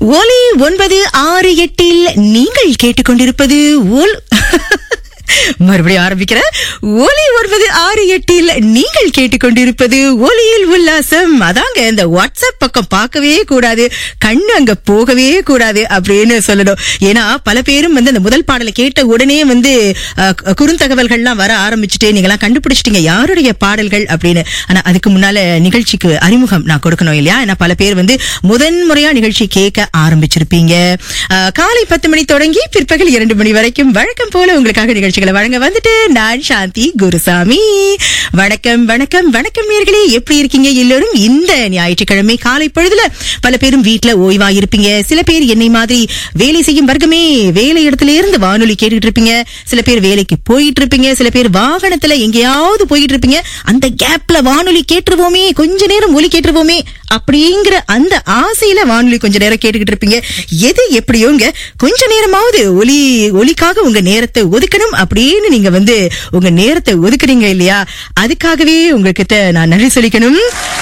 ஒலி ஒன்பது ஆறு எட்டில் நீங்கள் கேட்டுக்கொண்டிருப்பது ஓல் மறுபடியும் ஆரம்பிக்கிறேன் ஒலி ஒன்பது ஆறு எட்டில் நீங்கள் கேட்டுக்கொண்டிருப்பது ஒலியில் உல்லாசம் அதாங்க இந்த வாட்ஸ்அப் பக்கம் பார்க்கவே கூடாது கண்ணு அங்க போகவே கூடாது அப்படின்னு சொல்லணும் ஏன்னா பல பேரும் வந்து அந்த முதல் பாடலை கேட்ட உடனே வந்து அஹ், கு- குறுந்தகவல்கள்லாம் வர ஆரம்பிச்சுட்டு நீங்களாம் கண்டுபிடிச்சிட்டீங்க யாருடைய பாடல்கள் அப்படின்னு ஆனா அதுக்கு முன்னால நிகழ்ச்சிக்கு அறிமுகம் நான் கொடுக்கணும் இல்லையா ஏன்னா பல பேர் வந்து முதன் முறையா நிகழ்ச்சி கேட்க ஆரம்பிச்சிருப்பீங்க அஹ், காலை பத்து மணி தொடங்கி பிற்பகல் இரண்டு மணி வரைக்கும் வழக்கம் போல உங்களுக்காக நிகழ்ச்சிகளை வழங்க வந்துட்டு நான் சாந்தி குருசாமி வணக்கம் வணக்கம் வணக்கம் நேர்களே எப்படி இருக்கீங்க எல்லோரும் இந்த ஞாயிற்றுக்கிழமை காலை பொழுதுல பல பேரும் வீட்ல ஓய்வா இருப்பீங்க சில பேர் என்னை மாதிரி வேலை செய்யும் வர்க்கமே வேலை இடத்துல இருந்து வானொலி கேட்டுட்டு இருப்பீங்க சில பேர் வேலைக்கு போயிட்டு இருப்பீங்க சில பேர் வாகனத்துல எங்கேயாவது போயிட்டு இருப்பீங்க அந்த கேப்ல வானொலி கேட்டுருவோமே கொஞ்ச நேரம் ஒலி கேட்டுருவோமே அப்படிங்கிற அந்த ஆசையில வானொலி கொஞ்ச நேரம் கேட்டுக்கிட்டு இருப்பீங்க எது எப்படியோங்க கொஞ்ச நேரமாவது ஒலி ஒலிக்காக உங்க நேரத்தை ஒதுக்கணும் அப்படின்னு நீங்க வந்து உங்க நேரத்தை ஒதுக்குறீங்க இல்லையா அதுக்காகவே உங்ககிட்ட நான் நன்றி சொல்லிக்கணும்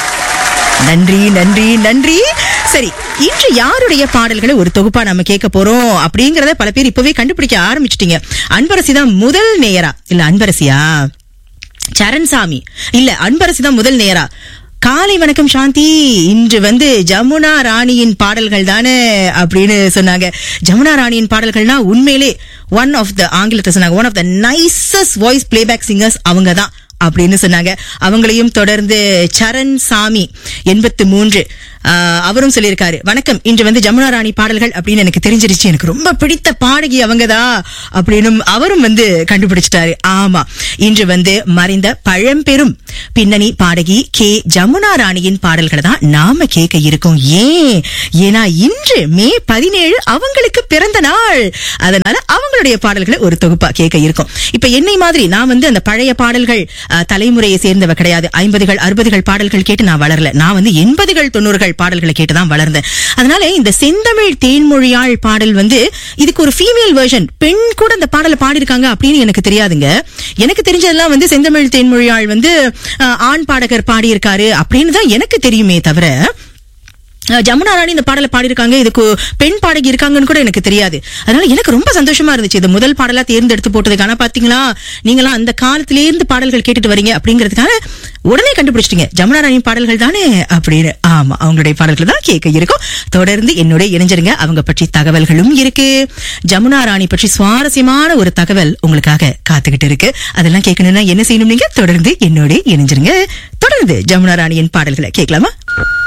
நன்றி நன்றி நன்றி சரி இன்று யாருடைய பாடல்களை ஒரு தொகுப்பா நம்ம கேட்க போறோம் அப்படிங்கறத பல பேர் இப்பவே கண்டுபிடிக்க ஆரம்பிச்சிட்டீங்க அன்பரசி தான் முதல் நேயரா இல்ல அன்பரசியா சரண்சாமி இல்ல அன்பரசி தான் முதல் நேரா காலை வணக்கம் சாந்தி இன்று வந்து ஜமுனா ராணியின் பாடல்கள் தானே அப்படின்னு சொன்னாங்க ஜமுனா ராணியின் பாடல்கள்னா உண்மையிலே ஒன் ஆஃப் த ஆங்கிலத்தை சொன்னாங்க one of the nicest voice playback singers அவங்க தான் அப்படின்னு சொன்னாங்க அவங்களையும் தொடர்ந்து சரண் சாமி எண்பத்து மூன்று ஆஹ், அவரும் சொல்லியிருக்காரு வணக்கம் இன்று வந்து ஜமுனா ராணி பாடல்கள் அப்படின்னு எனக்கு தெரிஞ்சிருச்சு எனக்கு ரொம்ப பிடித்த பாடகி அவங்கதா அப்படின்னு அவரும் வந்து கண்டுபிடிச்சிட்டாரு ஆமா இன்று வந்து மறைந்த பழம்பெரும் பின்னணி பாடகி கே ஜமுனா ராணியின் பாடல்களை தான் நாம கேட்க இருக்கோம் ஏன் ஏன்னா இன்று மே பதினேழு அவங்களுக்கு பிறந்த நாள் அதனால அவங்களுடைய பாடல்களை ஒரு தொகுப்பா கேட்க இருக்கும் இப்ப என்னை மாதிரி நான் வந்து அந்த பழைய பாடல்கள் அஹ், தலைமுறையை சேர்ந்தவ கிடையாது ஐம்பதுகள் அறுபதுகள் பாடல்கள் கேட்டு நான் வளரல நான் வந்து எண்பதுகள் தொண்ணூறுகள் பாடல்களை கேட்டு தான் வளர்ந்தேன் அதனால இந்த செந்தமிழ் தேன்மொழியாள் பாடல் வந்து இதுக்கு ஒரு ஃபீமேல் வெர்ஷன் பெண் கூட அந்த பாடலை பாடியிருக்காங்க அப்படின்னு எனக்கு தெரியாதுங்க எனக்கு தெரிஞ்சதெல்லாம் வந்து செந்தமிழ் தேன்மொழியாள் வந்து அஹ், ஆண் பாடகர் பாடியிருக்காரு அப்படின்னு தான் எனக்கு தெரியுமே தவிர அஹ் ஜமுனா ராணி இந்த பாடலை பாடியிருக்காங்க இதுக்கு பெண் பாடகி இருக்காங்கன்னு கூட எனக்கு தெரியாது அதனால எனக்கு ரொம்ப சந்தோஷமா இருந்துச்சு இது முதல் பாடலா தேர்ந்தெடுத்து போட்டதுக்கு ஆனா பாத்தீங்களா நீங்களாம் அந்த காலத்திலே இருந்து பாடல்கள் கேட்டுட்டு வரீங்க அப்படிங்கறதுக்காக உடனே கண்டுபிடிச்சிட்டீங்க ஜமுனா ராணி பாடல்கள் தானே அப்படின்னு ஆமா அவங்களுடைய பாடல்கள் தான் கேட்க இருக்கும் தொடர்ந்து என்னோட இணைஞ்சிருங்க அவங்க பற்றி தகவல்களும் இருக்கு ஜமுனா ராணி பற்றி சுவாரஸ்யமான ஒரு தகவல் உங்களுக்காக காத்துக்கிட்டு இருக்கு அதெல்லாம் கேட்கணும்னா என்ன செய்யணும் நீங்க தொடர்ந்து என்னோட இணைஞ்சிருங்க தொடர்ந்து ஜமுனா ராணியின் பாடல்களை கேட்கலாமா